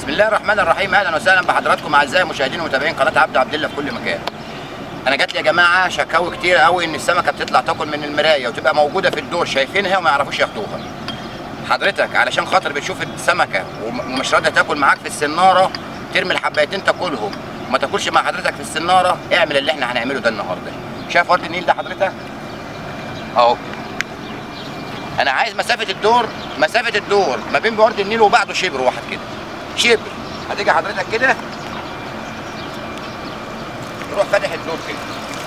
بسم الله الرحمن الرحيم اهلا وسهلا بحضراتكم اعزائي المشاهدين ومتابعين قناه عبد عبد الله في كل مكان. انا جات لي يا جماعه شكاوي كتير قوي ان السمكه بتطلع تاكل من المرايه وتبقى موجوده في الدور شايفينها وما يعرفوش ياخدوها. حضرتك علشان خاطر بتشوف السمكه وم- ومش راضيه تاكل معاك في السناره ترمي الحبايتين تاكلهم وما تاكلش مع حضرتك في السناره اعمل اللي احنا هنعمله ده النهارده. شايف ورد النيل ده حضرتك؟ اهو انا عايز مسافه الدور مسافه الدور ما بين بورد النيل وبعده شبر واحد كده شبر هتيجي حضرتك كده تروح فاتح الدور كده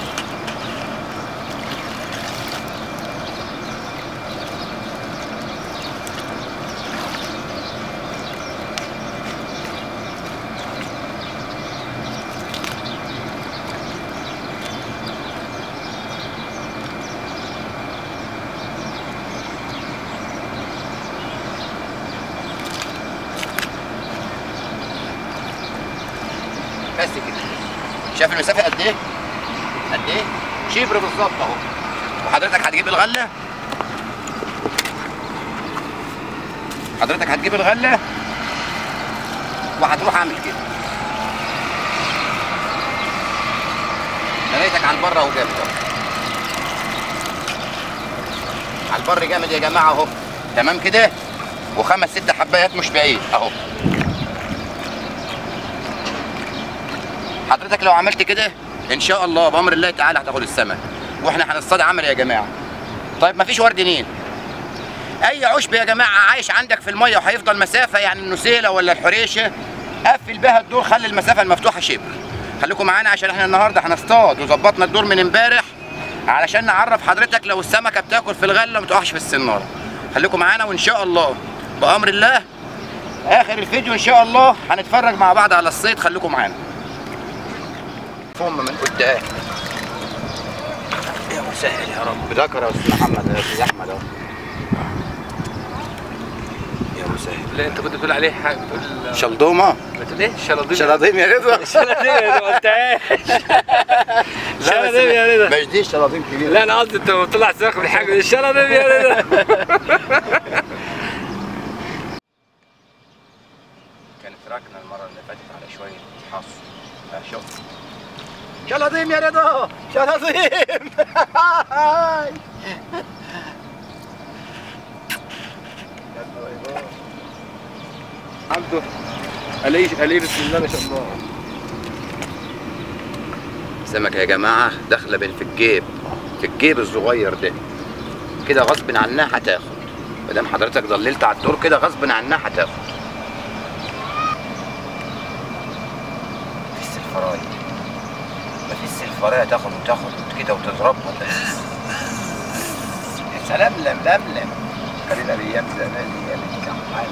بس كده شايف المسافه قد ايه؟ قد ايه؟ شبر بالظبط اهو وحضرتك هتجيب الغله حضرتك هتجيب الغله وهتروح اعمل كده لقيتك على البر اهو جامد اهو على البر جامد يا جماعه اهو تمام كده وخمس ست حبايات مش بعيد اهو حضرتك لو عملت كده ان شاء الله بامر الله تعالى هتاخد السمك واحنا هنصطاد عمل يا جماعه طيب مفيش ورد نيل اي عشب يا جماعه عايش عندك في الميه وهيفضل مسافه يعني النسيله ولا الحريشه قفل بها الدور خلي المسافه المفتوحه شبر خليكم معانا عشان احنا النهارده هنصطاد وظبطنا الدور من امبارح علشان نعرف حضرتك لو السمكه بتاكل في الغله ما تقعش في السناره خليكم معانا وان شاء الله بامر الله اخر الفيديو ان شاء الله هنتفرج مع بعض على الصيد خليكم معانا فم من قدام يا مسهل يا رب ذكر يا استاذ محمد يا استاذ احمد اهو يا مسهل لا انت كنت بتقول عليه حاجه بتقول شلدومه بتقول ايه شلاضيم شلاضيم يا رضا شلاضيم ما قلتهاش شلاضيم يا رضا مش دي شلاضيم كبيره لا انا قصدي انت بتطلع سمك من حاجه دي شلاضيم يا رضا كان فراكنا المره اللي فاتت على شويه حص آه، شوف شلاضيم يا رضا شلاضيم عبده عليه عليه بسم الله ما شاء الله سمكة يا جماعة داخلة بين في الجيب في الجيب الصغير ده كده غصب عنها هتاخد ما دام حضرتك ضللت على الدور كده غصب عنها هتاخد مفيش سلفراية مفيش سلفراية تاخد وتاخد كده وتضربها بس يا سلام لم لم لم خلينا ايام زمان ايام الكحال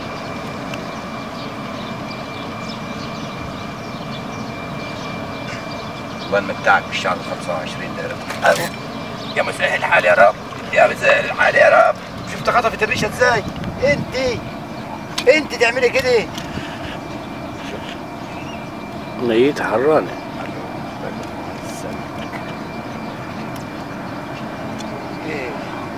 الله المتعك بالشهر 25 ده أهو. يا مسهل الحال يا رب يا مسهل الحال يا رب شفت خطفت الريشه ازاي انت انت تعملي كده ميت حرانه ايه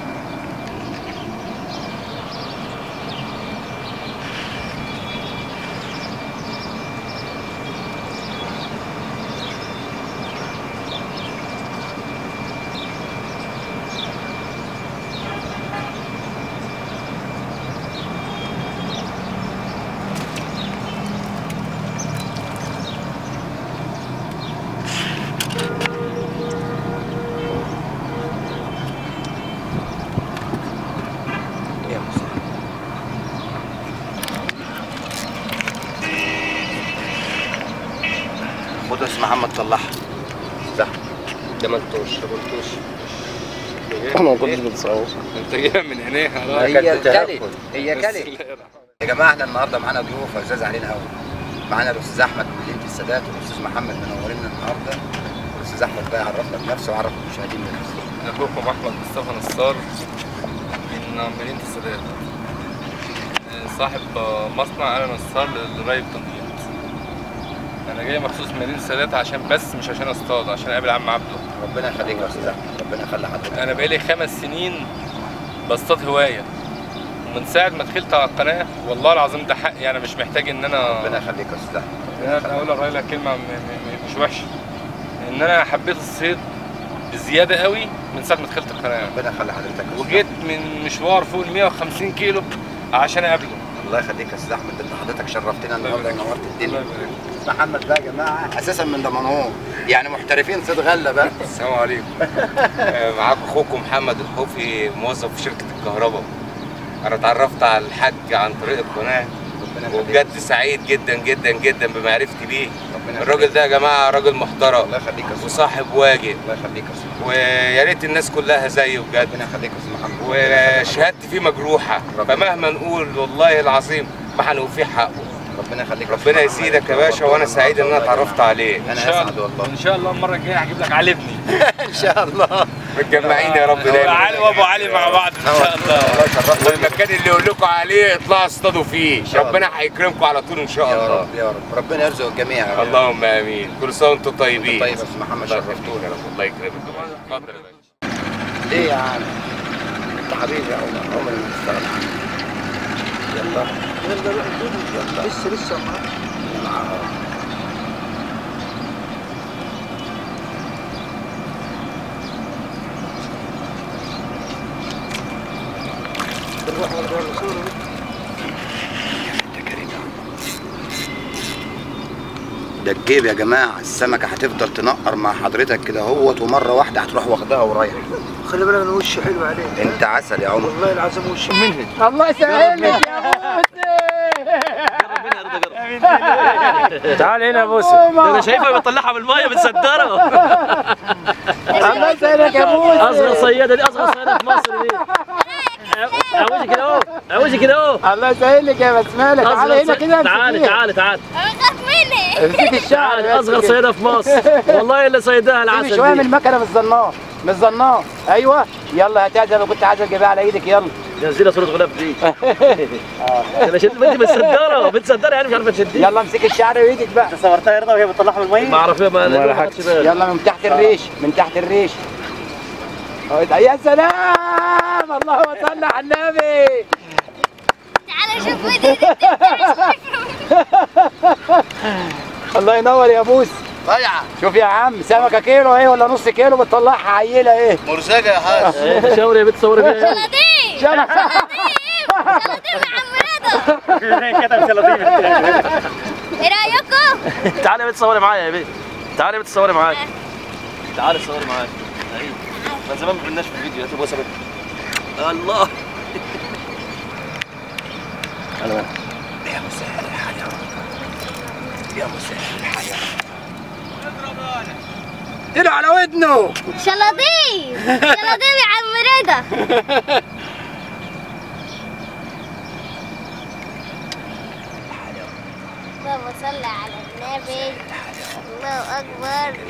يا مسهل خد اسم محمد طلعها صح ده ملطوش ده ملطوش انا ما كنتش بتصور انت جاي من هناك هي كلت هي بسم كلت الله الرحمن يا جماعه احنا النهارده معانا ضيوف عزاز علينا قوي معانا الاستاذ احمد من مدينه السادات والاستاذ محمد منورينا النهارده والاستاذ احمد بقى يعرفنا بنفسه ويعرف المشاهدين بنفسه اخوكم احمد مصطفى نصار من مدينه السادات آه، صاحب آه، مصنع انا نصار للري التنقيط انا جاي مخصوص من مدينه السادات عشان بس مش عشان اصطاد عشان اقابل عم عبده ربنا يخليك يا استاذ احمد ربنا يخلي حضرتك انا بقالي خمس سنين بصطاد هوايه ومن ساعه ما دخلت على القناه والله العظيم ده حقي انا مش محتاج ان انا ربنا يخليك يا استاذ احمد ان انا اقول الراجل كلمه م- م- مش وحشه ان انا حبيت الصيد بزياده قوي من ساعه ما دخلت القناه ربنا يخلي حضرتك يا أستاذ وجيت من مشوار فوق ال 150 كيلو عشان اقابله الله يخليك يا استاذ احمد ده انت حضرتك شرفتنا الله النهارده يبارك ونورت الله الدنيا يبارك استاذ محمد بقى يا جماعه اساسا من دمنهور يعني محترفين صيد غله بقى السلام عليكم آه، معاكم اخوكم محمد الخوفي موظف في شركه الكهرباء انا اتعرفت على الحاج عن طريق القناه ربنا يخليك وبجد سعيد جدا جدا جدا بمعرفتي بيه ربنا الراجل ده يا جماعه راجل محترم الله يخليك يا استاذ وصاحب واجب الله يخليك يا استاذ ويا ريت الناس كلها زيه بجد ربنا يخليك يا استاذ محمد ربنا يخليك. وشهادتي فيه مجروحه فمهما نقول والله العظيم ما هنوفيه حقه ربنا يخليك يا أستاذ ربنا محمد. يزيدك يا باشا وانا سعيد ان انا اتعرفت عليه انا ان شاء اسعد الله والله ان شاء الله المره الجايه هجيب لك علي ابني ان شاء الله متجمعين يا رب دايما علي وابو علي مع بعض ان شاء الله الله يشرفنا والمكان اللي يقول لكم عليه اطلعوا اصطادوا فيه شاء الله. ربنا هيكرمكم على طول ان شاء يا الله رب يا رب ربنا يرزق الجميع يا رب. اللهم امين كل سنه وانتم طيبين طيب يا استاذ محمد الله يخليك شرفتونا يا رب الله يكرمك اتفضل يا باشا ليه يا عم انت حبيبي يا عمر عمر ما تستغنى عنك يلا يلا روح يلا لسه لسه ده الجيب يا جماعه السمكه هتفضل تنقر مع حضرتك كده اهوت ومره واحده هتروح واخدها ورايحه خلي بالك انا وشي حلو عليك انت عسل يا عمر والله العظيم وشي منه الله يسهل لك يا تعال هنا يا بوسي ده انا شايفها بتطلعها من الميه بتصدرها الله يسهل لك يا بوسي اصغر صياده دي اصغر صياده في مصر دي عاوزي كده اهو عاوزي كده اهو الله يسهل لك يا بسمله تعالى هنا كده تعالى تعالى تعالى بخاف مني امسك الشعر تعالى بس اصغر كده. صياده في مصر والله اللي صيدها سيبي العسل شويه من دي المكنه من الزنار من الزنار ايوه يلا هاتها زي ما كنت عايز تجيبها على ايدك يلا نزلها صوره غلاف دي انا شد انت متصدره متصدره يعني مش عارفه تشديها يلا امسك الشعر بايدك بقى صورتها يرضى وهي بتطلعها من الميه ما اعرف ما ولا ما حاجة. خدتش بالي. يلا من تحت الريش من تحت الريش يا سلام اللهم صل على النبي تعال شوف ودي الله ينور يا بوسي ضيعه شوف يا عم سمكه كيلو ايه ولا نص كيلو بتطلعها عيله ايه مرزقه يا حاج ايه شاوري يا بنت صوري فيها شلاطين شنو شلاطين مع عم رضا كتب سلاطين ايه رايكم؟ تعالي يا بنت صوري معايا يا بنت تعالي يا بنت صوري معايا تعالي صوري معايا ايوه من زمان ما قلناش في الفيديو يا بوسه بنت الله يا مسهل الحال يا رب يا مسهل الحال يا رب طلع على ودنه شلاطين شلاطين يا عم رضا اللهم صل على النبي الله اكبر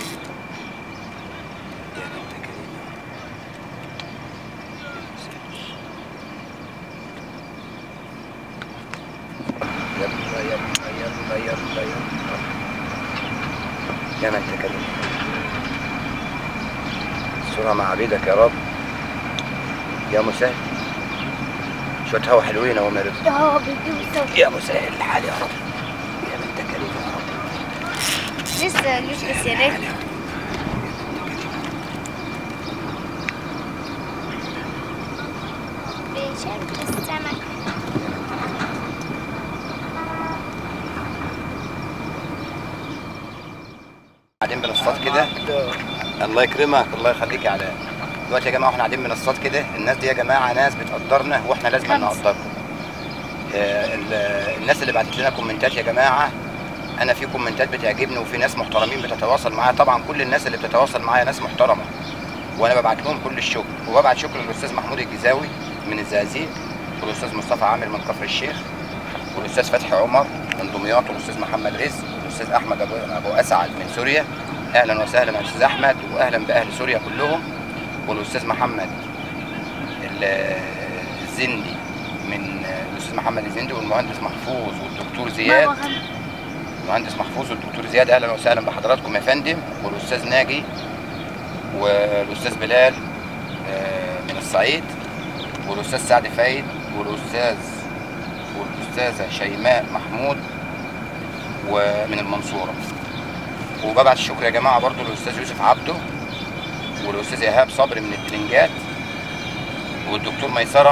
يلا يلا يلا يلا يلا يا ما انت كريم الصورة مع عبيدك يا رب يا مسهل شوية هوا حلوين اهو يا رضا اه بيجيب صوت يا مسهل الحال يا رب يا ما انت كريم يا رب لسه ما جبت سيرتي بشكل السمك قاعدين بنصطاد كده الله يكرمك الله يخليك يا علاء دلوقتي يا جماعه واحنا قاعدين بنصطاد كده الناس دي يا جماعه ناس بتقدرنا واحنا لازم خمسة. نقدرهم آه، ال- الناس اللي بعتت لنا كومنتات يا جماعه انا في كومنتات بتعجبني وفي ناس محترمين بتتواصل معايا طبعا كل الناس اللي بتتواصل معايا ناس محترمه وانا ببعت لهم كل الشكر وببعت شكر للاستاذ محمود الجزاوي من الزقازيق والاستاذ مصطفى عامر من كفر الشيخ والاستاذ فتحي عمر من دمياط والاستاذ محمد رزق والاستاذ احمد ابو ابو اسعد من سوريا اهلا وسهلا يا استاذ احمد واهلا باهل سوريا كلهم والاستاذ محمد ال- الزندي من الاستاذ محمد الزندي والمهندس محفوظ والدكتور زياد المهندس محفوظ والدكتور زياد اهلا وسهلا بحضراتكم يا فندم والاستاذ ناجي والاستاذ بلال آه، من الصعيد والاستاذ سعد فايد والاستاذ والاستاذه شيماء محمود ومن المنصوره وببعت الشكر يا جماعه برضو للاستاذ يوسف عبده والاستاذ ايهاب صبري من الترنجات والدكتور ميسره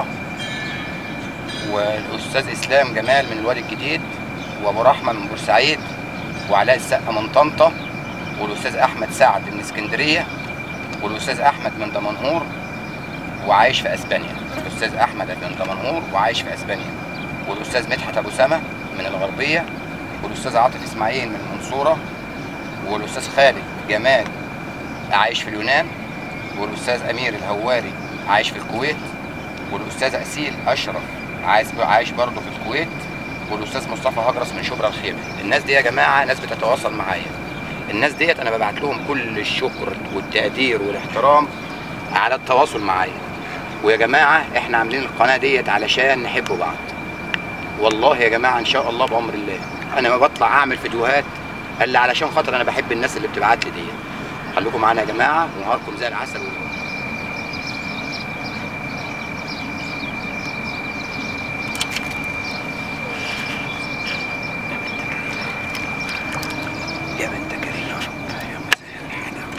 والاستاذ اسلام جمال من الوادي الجديد وابو رحمه من بورسعيد وعلاء السقا من طنطا والاستاذ احمد سعد من اسكندريه والاستاذ احمد من دمنهور وعايش في اسبانيا الاستاذ احمد من دمنهور وعايش في اسبانيا والاستاذ مدحت ابو سما من الغربيه والاستاذ عاطف اسماعيل من المنصوره والاستاذ خالد جمال عايش في اليونان والاستاذ امير الهواري عايش في الكويت والاستاذ اسيل اشرف عايش عايش برضه في الكويت والاستاذ مصطفى هجرس من شبرا الخير الناس دي يا جماعه ناس بتتواصل معايا الناس ديت انا ببعت لهم كل الشكر والتقدير والاحترام على التواصل معايا ويا جماعه احنا عاملين القناه ديت علشان نحب بعض والله يا جماعه ان شاء الله بامر الله انا ما بطلع اعمل فيديوهات الا علشان خاطر انا بحب الناس اللي بتبعت لي ديت خليكم معانا يا جماعه ونهاركم زي العسل والنور يا بنت كريم يا رب يا مسهل الحلاوة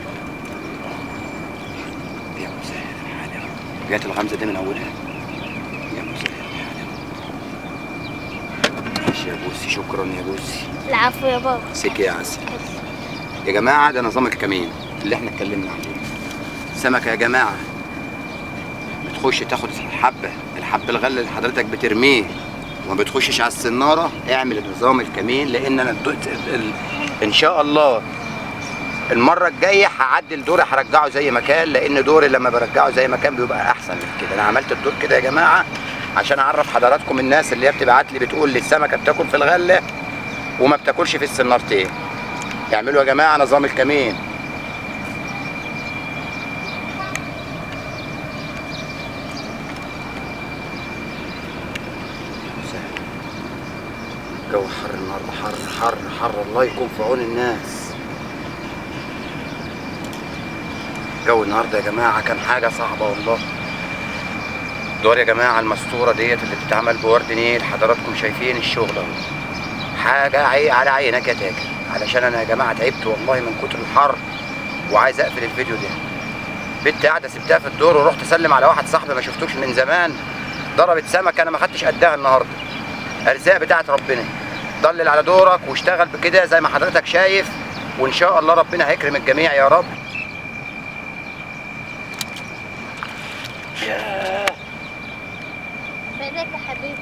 يا مسهل الحلاوة جات الغمزة دي من أولها يا مسهل الحلاوة ماشي يا بوسي شكرا يا بوسي العفو يا بابا سكي يا عسل يا جماعة ده نظام الكمين اللي احنا اتكلمنا عليه سمكة يا جماعة بتخش تاخد الحبة الحب الغلة اللي حضرتك بترميه وما بتخشش على السنارة اعمل نظام الكمين لان انا الدق- ال- ان شاء الله المرة الجاية هعدل دوري هرجعه زي ما كان لان دوري لما برجعه زي ما كان بيبقى احسن من كده انا عملت الدور كده يا جماعة عشان اعرف حضراتكم الناس اللي هي بتبعت لي بتقول لي السمكة بتاكل في الغلة وما بتاكلش في السنارتين يعملوا يا جماعة نظام الكمين جو حر النهارده حر حر حر الله يكون في عون الناس جو النهارده يا جماعة كان حاجة صعبة والله دول يا جماعة المستورة ديت اللي بتتعمل بورد نيل حضراتكم شايفين الشغل اهو حاجة عي على عينك يا تاجر علشان انا يا جماعة تعبت والله من كتر الحر وعايز اقفل الفيديو ده بنت قاعدة سبتها في الدور ورحت اسلم على واحد صاحبي ما شفتوش من زمان ضربت سمكة انا ما خدتش قدها النهارده ارزاق بتاعت ربنا ضلل على دورك واشتغل بكده زي ما حضرتك شايف وان شاء الله ربنا هيكرم الجميع يا رب بدك يا حبيبي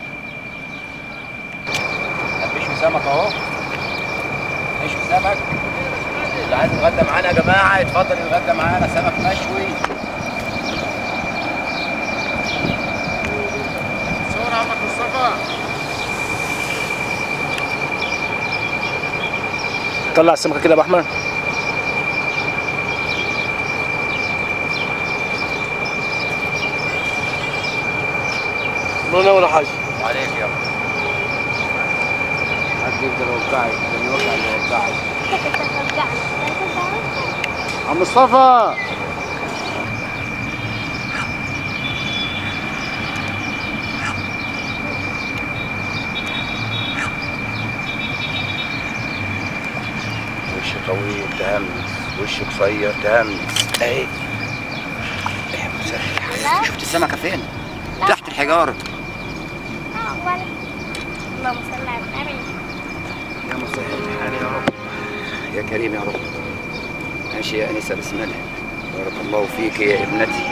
هتشوي سمك اهو نشوي سمك اللي عايز يتغدى معانا يا جماعه يتفضل يتغدى معانا سمك مشوي صور عمك مصطفى طلع السمكه كده يا ابو احمد الله ينور يا حاج عليك يا حد يقدر يوقعك اللي يوقع اللي يوقعك انت ترجعني انت تعرف عم مصطفى وش طويل تهمس وش قصير تهمس اهي ايه مسهل الحياة شفت السمكة فين؟ تحت الحجارة اه ولا اللهم صل على النبي يا مسهل الحال يا رب يا كريم يا رب ماشي يا أنسة بسم الله بارك الله فيك يا ابنتي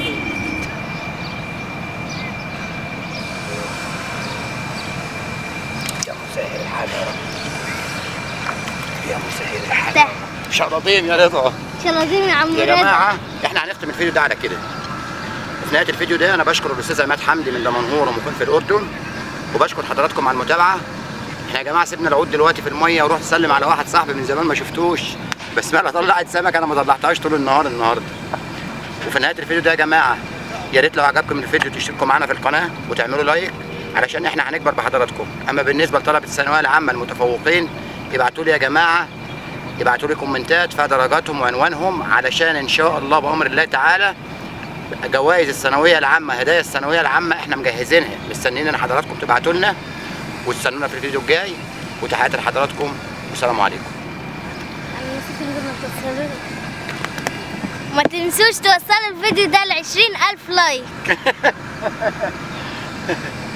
يا مسهل الحال يا رب يا مسهل الحال ده شرطين يا رضا شلاطين يا عم يا رضا جماعه احنا هنختم الفيديو ده على كده في نهايه الفيديو ده انا بشكر الاستاذ عماد حمدي من دمنهور ومقيم في الاردن وبشكر حضراتكم على المتابعه احنا يا جماعه سيبنا العود دلوقتي في الميه ورحت اسلم على واحد صاحبي من زمان ما شفتوش بس ما طلعت سمك انا ما طلعتهاش طول النهار النهارده وفي نهايه الفيديو ده يا جماعه يا ريت لو عجبكم الفيديو تشتركوا معانا في القناه وتعملوا لايك علشان احنا هنكبر بحضراتكم اما بالنسبه لطلبه الثانويه العامه المتفوقين يبعتوا لي يا جماعه يبعتوا لي كومنتات فيها درجاتهم وعنوانهم علشان ان شاء الله بامر الله تعالى جوائز الثانويه العامه هدايا الثانويه العامه احنا مجهزينها مستنيين ان حضراتكم تبعتوا لنا واستنونا في الفيديو الجاي وتحياتي لحضراتكم والسلام عليكم أنا نسيت إن ما توصلوا ما تنسوش توصلوا الفيديو ده ل 20000 لايك